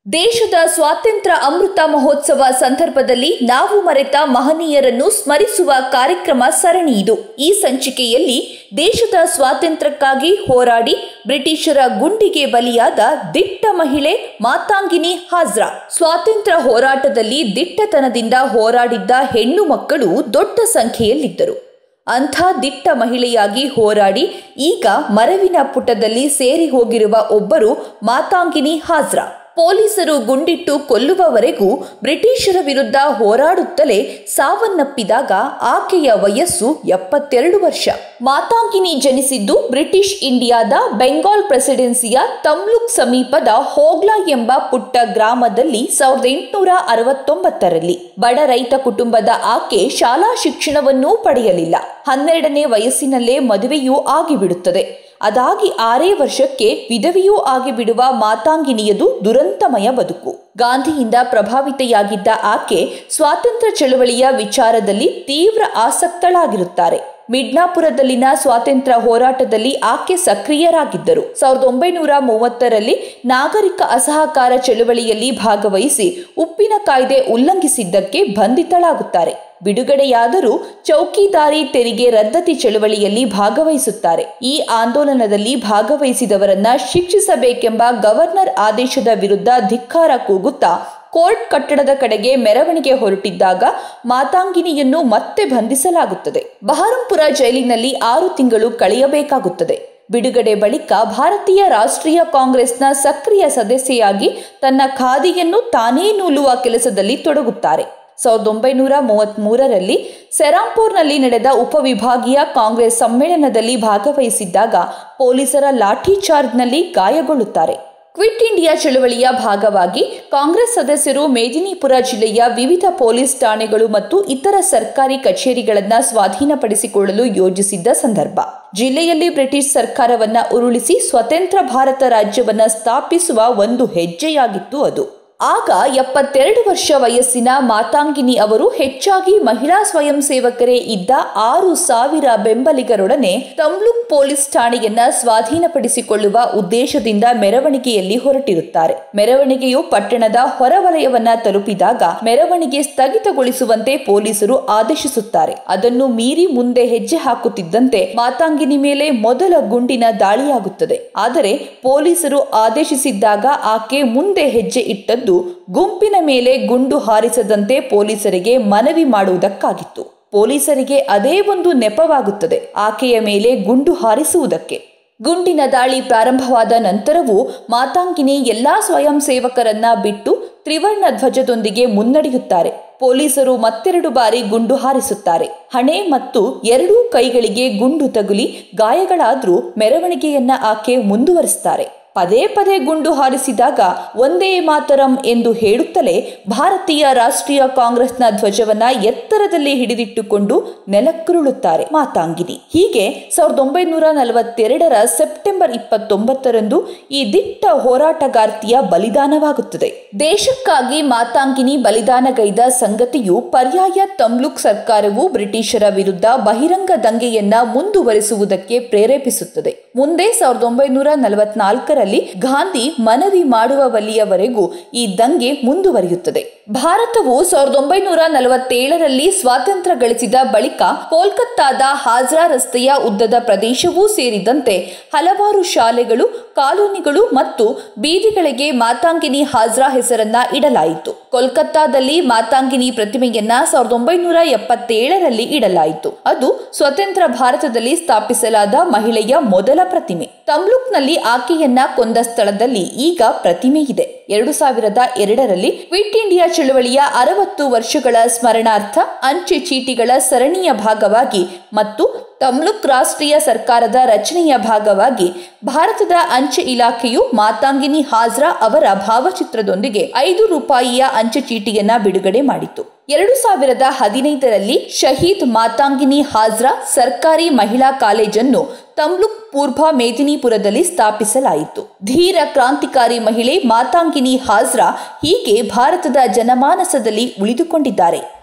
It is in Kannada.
ದೇಶದ ಸ್ವಾತಂತ್ರ್ಯ ಅಮೃತ ಮಹೋತ್ಸವ ಸಂದರ್ಭದಲ್ಲಿ ನಾವು ಮರೆತ ಮಹನೀಯರನ್ನು ಸ್ಮರಿಸುವ ಕಾರ್ಯಕ್ರಮ ಸರಣಿ ಇದು ಈ ಸಂಚಿಕೆಯಲ್ಲಿ ದೇಶದ ಸ್ವಾತಂತ್ರ್ಯಕ್ಕಾಗಿ ಹೋರಾಡಿ ಬ್ರಿಟಿಷರ ಗುಂಡಿಗೆ ಬಲಿಯಾದ ದಿಟ್ಟ ಮಹಿಳೆ ಮಾತಾಂಗಿನಿ ಹಾಜ್ರಾ ಸ್ವಾತಂತ್ರ್ಯ ಹೋರಾಟದಲ್ಲಿ ದಿಟ್ಟತನದಿಂದ ಹೋರಾಡಿದ್ದ ಹೆಣ್ಣು ಮಕ್ಕಳು ದೊಡ್ಡ ಸಂಖ್ಯೆಯಲ್ಲಿದ್ದರು ಅಂಥ ದಿಟ್ಟ ಮಹಿಳೆಯಾಗಿ ಹೋರಾಡಿ ಈಗ ಮರವಿನ ಪುಟದಲ್ಲಿ ಸೇರಿ ಹೋಗಿರುವ ಒಬ್ಬರು ಮಾತಾಂಗಿನಿ ಹಾಜ್ರಾ ಪೊಲೀಸರು ಗುಂಡಿಟ್ಟು ಕೊಲ್ಲುವವರೆಗೂ ಬ್ರಿಟಿಷರ ವಿರುದ್ಧ ಹೋರಾಡುತ್ತಲೇ ಸಾವನ್ನಪ್ಪಿದಾಗ ಆಕೆಯ ವಯಸ್ಸು ಎಪ್ಪತ್ತೆರಡು ವರ್ಷ ಮಾತಾಂಗಿನಿ ಜನಿಸಿದ್ದು ಬ್ರಿಟಿಷ್ ಇಂಡಿಯಾದ ಬೆಂಗಾಲ್ ಪ್ರೆಸಿಡೆನ್ಸಿಯ ತಮ್ಲುಕ್ ಸಮೀಪದ ಹೋಗ್ಲಾ ಎಂಬ ಪುಟ್ಟ ಗ್ರಾಮದಲ್ಲಿ ಸಾವಿರದ ಎಂಟುನೂರ ಅರವತ್ತೊಂಬತ್ತರಲ್ಲಿ ಬಡ ರೈತ ಕುಟುಂಬದ ಆಕೆ ಶಾಲಾ ಶಿಕ್ಷಣವನ್ನೂ ಪಡೆಯಲಿಲ್ಲ ಹನ್ನೆರಡನೇ ವಯಸ್ಸಿನಲ್ಲೇ ಮದುವೆಯೂ ಆಗಿಬಿಡುತ್ತದೆ ಅದಾಗಿ ಆರೇ ವರ್ಷಕ್ಕೆ ವಿಧವೆಯೂ ಆಗಿಬಿಡುವ ಮಾತಾಂಗಿನಿಯದು ದುರಂತಮಯ ಬದುಕು ಗಾಂಧಿಯಿಂದ ಪ್ರಭಾವಿತೆಯಾಗಿದ್ದ ಆಕೆ ಸ್ವಾತಂತ್ರ್ಯ ಚಳವಳಿಯ ವಿಚಾರದಲ್ಲಿ ತೀವ್ರ ಆಸಕ್ತಳಾಗಿರುತ್ತಾರೆ ಮಿಡ್ನಾಪುರದಲ್ಲಿನ ಸ್ವಾತಂತ್ರ್ಯ ಹೋರಾಟದಲ್ಲಿ ಆಕೆ ಸಕ್ರಿಯರಾಗಿದ್ದರು ಸಾವಿರದ ಒಂಬೈನೂರ ಮೂವತ್ತರಲ್ಲಿ ನಾಗರಿಕ ಅಸಹಕಾರ ಚಳವಳಿಯಲ್ಲಿ ಭಾಗವಹಿಸಿ ಉಪ್ಪಿನ ಕಾಯ್ದೆ ಉಲ್ಲಂಘಿಸಿದ್ದಕ್ಕೆ ಬಂಧಿತಳಾಗುತ್ತಾರೆ ಬಿಡುಗಡೆಯಾದರೂ ಚೌಕಿದಾರಿ ತೆರಿಗೆ ರದ್ದತಿ ಚಳವಳಿಯಲ್ಲಿ ಭಾಗವಹಿಸುತ್ತಾರೆ ಈ ಆಂದೋಲನದಲ್ಲಿ ಭಾಗವಹಿಸಿದವರನ್ನ ಶಿಕ್ಷಿಸಬೇಕೆಂಬ ಗವರ್ನರ್ ಆದೇಶದ ವಿರುದ್ಧ ಧಿಕ್ಕಾರ ಕೂಗುತ್ತಾ ಕೋರ್ಟ್ ಕಟ್ಟಡದ ಕಡೆಗೆ ಮೆರವಣಿಗೆ ಹೊರಟಿದ್ದಾಗ ಮಾತಾಂಗಿನಿಯನ್ನು ಮತ್ತೆ ಬಂಧಿಸಲಾಗುತ್ತದೆ ಬಹರಂಪುರ ಜೈಲಿನಲ್ಲಿ ಆರು ತಿಂಗಳು ಕಳೆಯಬೇಕಾಗುತ್ತದೆ ಬಿಡುಗಡೆ ಬಳಿಕ ಭಾರತೀಯ ರಾಷ್ಟ್ರೀಯ ಕಾಂಗ್ರೆಸ್ನ ಸಕ್ರಿಯ ಸದಸ್ಯೆಯಾಗಿ ತನ್ನ ಖಾದಿಯನ್ನು ತಾನೇ ನೂಲುವ ಕೆಲಸದಲ್ಲಿ ತೊಡಗುತ್ತಾರೆ ಸಾವಿರದ ಒಂಬೈನೂರ ಮೂವತ್ತ್ಮೂರರಲ್ಲಿ ಸೆರಾಂಪುರ್ನಲ್ಲಿ ನಡೆದ ಉಪವಿಭಾಗೀಯ ಕಾಂಗ್ರೆಸ್ ಸಮ್ಮೇಳನದಲ್ಲಿ ಭಾಗವಹಿಸಿದ್ದಾಗ ಪೊಲೀಸರ ಲಾಠಿ ಚಾರ್ಜ್ನಲ್ಲಿ ಗಾಯಗೊಳ್ಳುತ್ತಾರೆ ಕ್ವಿಟ್ ಇಂಡಿಯಾ ಚಳವಳಿಯ ಭಾಗವಾಗಿ ಕಾಂಗ್ರೆಸ್ ಸದಸ್ಯರು ಮೇದಿನಿಪುರ ಜಿಲ್ಲೆಯ ವಿವಿಧ ಪೊಲೀಸ್ ಠಾಣೆಗಳು ಮತ್ತು ಇತರ ಸರ್ಕಾರಿ ಕಚೇರಿಗಳನ್ನು ಸ್ವಾಧೀನಪಡಿಸಿಕೊಳ್ಳಲು ಯೋಜಿಸಿದ್ದ ಸಂದರ್ಭ ಜಿಲ್ಲೆಯಲ್ಲಿ ಬ್ರಿಟಿಷ್ ಸರ್ಕಾರವನ್ನ ಉರುಳಿಸಿ ಸ್ವತಂತ್ರ ಭಾರತ ರಾಜ್ಯವನ್ನ ಸ್ಥಾಪಿಸುವ ಒಂದು ಹೆಜ್ಜೆಯಾಗಿತ್ತು ಅದು ಆಗ ಎಪ್ಪತ್ತೆರಡು ವರ್ಷ ವಯಸ್ಸಿನ ಮಾತಾಂಗಿನಿ ಅವರು ಹೆಚ್ಚಾಗಿ ಮಹಿಳಾ ಸ್ವಯಂ ಸೇವಕರೇ ಇದ್ದ ಆರು ಸಾವಿರ ಬೆಂಬಲಿಗರೊಡನೆ ತಮ್ಲುಕ್ ಪೊಲೀಸ್ ಠಾಣೆಯನ್ನ ಸ್ವಾಧೀನಪಡಿಸಿಕೊಳ್ಳುವ ಉದ್ದೇಶದಿಂದ ಮೆರವಣಿಗೆಯಲ್ಲಿ ಹೊರಟಿರುತ್ತಾರೆ ಮೆರವಣಿಗೆಯು ಪಟ್ಟಣದ ಹೊರವಲಯವನ್ನ ತಲುಪಿದಾಗ ಮೆರವಣಿಗೆ ಸ್ಥಗಿತಗೊಳಿಸುವಂತೆ ಪೊಲೀಸರು ಆದೇಶಿಸುತ್ತಾರೆ ಅದನ್ನು ಮೀರಿ ಮುಂದೆ ಹೆಜ್ಜೆ ಹಾಕುತ್ತಿದ್ದಂತೆ ಮಾತಾಂಗಿನಿ ಮೇಲೆ ಮೊದಲ ಗುಂಡಿನ ದಾಳಿಯಾಗುತ್ತದೆ ಆದರೆ ಪೊಲೀಸರು ಆದೇಶಿಸಿದ್ದಾಗ ಆಕೆ ಮುಂದೆ ಹೆಜ್ಜೆ ಇಟ್ಟದ್ದು ಗುಂಪಿನ ಮೇಲೆ ಗುಂಡು ಹಾರಿಸದಂತೆ ಪೊಲೀಸರಿಗೆ ಮನವಿ ಮಾಡುವುದಕ್ಕಾಗಿತ್ತು ಪೊಲೀಸರಿಗೆ ಅದೇ ಒಂದು ನೆಪವಾಗುತ್ತದೆ ಆಕೆಯ ಮೇಲೆ ಗುಂಡು ಹಾರಿಸುವುದಕ್ಕೆ ಗುಂಡಿನ ದಾಳಿ ಪ್ರಾರಂಭವಾದ ನಂತರವೂ ಮಾತಾಂಗಿನಿ ಎಲ್ಲಾ ಸ್ವಯಂ ಸೇವಕರನ್ನ ಬಿಟ್ಟು ತ್ರಿವರ್ಣ ಧ್ವಜದೊಂದಿಗೆ ಮುನ್ನಡೆಯುತ್ತಾರೆ ಪೊಲೀಸರು ಮತ್ತೆರಡು ಬಾರಿ ಗುಂಡು ಹಾರಿಸುತ್ತಾರೆ ಹಣೆ ಮತ್ತು ಎರಡೂ ಕೈಗಳಿಗೆ ಗುಂಡು ತಗುಲಿ ಗಾಯಗಳಾದ್ರೂ ಮೆರವಣಿಗೆಯನ್ನ ಆಕೆ ಮುಂದುವರಿಸುತ್ತಾರೆ ಪದೇ ಪದೇ ಗುಂಡು ಹಾರಿಸಿದಾಗ ಒಂದೇ ಮಾತರಂ ಎಂದು ಹೇಳುತ್ತಲೇ ಭಾರತೀಯ ರಾಷ್ಟ್ರೀಯ ಕಾಂಗ್ರೆಸ್ನ ಧ್ವಜವನ್ನ ಎತ್ತರದಲ್ಲಿ ಹಿಡಿದಿಟ್ಟುಕೊಂಡು ನೆಲಕ್ಕುರುಳುತ್ತಾರೆ ಮಾತಾಂಗಿನಿ ಹೀಗೆ ಸಾವಿರದ ಒಂಬೈನೂರ ನಲವತ್ತೆರಡರ ಸೆಪ್ಟೆಂಬರ್ ಇಪ್ಪತ್ತೊಂಬತ್ತರಂದು ಈ ದಿಟ್ಟ ಹೋರಾಟಗಾರ್ತಿಯ ಬಲಿದಾನವಾಗುತ್ತದೆ ದೇಶಕ್ಕಾಗಿ ಮಾತಾಂಗಿನಿ ಬಲಿದಾನಗೈದ ಸಂಗತಿಯು ಪರ್ಯಾಯ ತಮ್ಲುಕ್ ಸರ್ಕಾರವು ಬ್ರಿಟಿಷರ ವಿರುದ್ಧ ಬಹಿರಂಗ ದಂಗೆಯನ್ನ ಮುಂದುವರಿಸುವುದಕ್ಕೆ ಪ್ರೇರೇಪಿಸುತ್ತದೆ ಮುಂದೆ ಸಾವಿರದ ಒಂಬೈನೂರ ನಲವತ್ನಾಲ್ಕರಲ್ಲಿ ಗಾಂಧಿ ಮನವಿ ಮಾಡುವವಲ್ಲಿಯವರೆಗೂ ಈ ದಂಗೆ ಮುಂದುವರಿಯುತ್ತದೆ ಭಾರತವು ಸಾವಿರದ ಒಂಬೈನೂರ ನಲವತ್ತೇಳರಲ್ಲಿ ಸ್ವಾತಂತ್ರ್ಯ ಗಳಿಸಿದ ಬಳಿಕ ಕೋಲ್ಕತ್ತಾದ ಹಾಜ್ರಾ ರಸ್ತೆಯ ಉದ್ದದ ಪ್ರದೇಶವೂ ಸೇರಿದಂತೆ ಹಲವಾರು ಶಾಲೆಗಳು ಕಾಲೋನಿಗಳು ಮತ್ತು ಬೀದಿಗಳಿಗೆ ಮಾತಾಂಗಿನಿ ಹಾಜ್ರಾ ಹೆಸರನ್ನ ಇಡಲಾಯಿತು ಕೋಲ್ಕತ್ತಾದಲ್ಲಿ ಮಾತಾಂಗಿನಿ ಪ್ರತಿಮೆಯನ್ನ ಸಾವಿರದ ಒಂಬೈನೂರ ಎಪ್ಪತ್ತೇಳರಲ್ಲಿ ಇಡಲಾಯಿತು ಅದು ಸ್ವತಂತ್ರ ಭಾರತದಲ್ಲಿ ಸ್ಥಾಪಿಸಲಾದ ಮಹಿಳೆಯ ಮೊದಲ ಪ್ರತಿಮೆ ತಮ್ಲುಕ್ನಲ್ಲಿ ಆಕೆಯನ್ನ ಕೊಂದ ಸ್ಥಳದಲ್ಲಿ ಈಗ ಪ್ರತಿಮೆ ಇದೆ ಎರಡು ಸಾವಿರದ ಎರಡರಲ್ಲಿ ಕ್ವಿಟ್ ಇಂಡಿಯಾ ಚಳವಳಿಯ ಅರವತ್ತು ವರ್ಷಗಳ ಸ್ಮರಣಾರ್ಥ ಅಂಚೆ ಚೀಟಿಗಳ ಸರಣಿಯ ಭಾಗವಾಗಿ ಮತ್ತು ತಮ್ಲುಕ್ ರಾಷ್ಟ್ರೀಯ ಸರ್ಕಾರದ ರಚನೆಯ ಭಾಗವಾಗಿ ಭಾರತದ ಅಂಚೆ ಇಲಾಖೆಯು ಮಾತಾಂಗಿನಿ ಹಾಜ್ರಾ ಅವರ ಭಾವಚಿತ್ರದೊಂದಿಗೆ ಐದು ರೂಪಾಯಿಯ ಅಂಚೆ ಚೀಟಿಯನ್ನ ಬಿಡುಗಡೆ ಮಾಡಿತು ಎರಡು ಸಾವಿರದ ಹದಿನೈದರಲ್ಲಿ ಶಹೀದ್ ಮಾತಾಂಗಿನಿ ಹಾಜ್ರಾ ಸರ್ಕಾರಿ ಮಹಿಳಾ ಕಾಲೇಜನ್ನು ತಮ್ಲುಕ್ ಪೂರ್ವ ಮೇದಿನಿಪುರದಲ್ಲಿ ಸ್ಥಾಪಿಸಲಾಯಿತು ಧೀರ ಕ್ರಾಂತಿಕಾರಿ ಮಹಿಳೆ ಮಾತಾಂಗಿನಿ ಹಾಜ್ರಾ ಹೀಗೆ ಭಾರತದ ಜನಮಾನಸದಲ್ಲಿ ಉಳಿದುಕೊಂಡಿದ್ದಾರೆ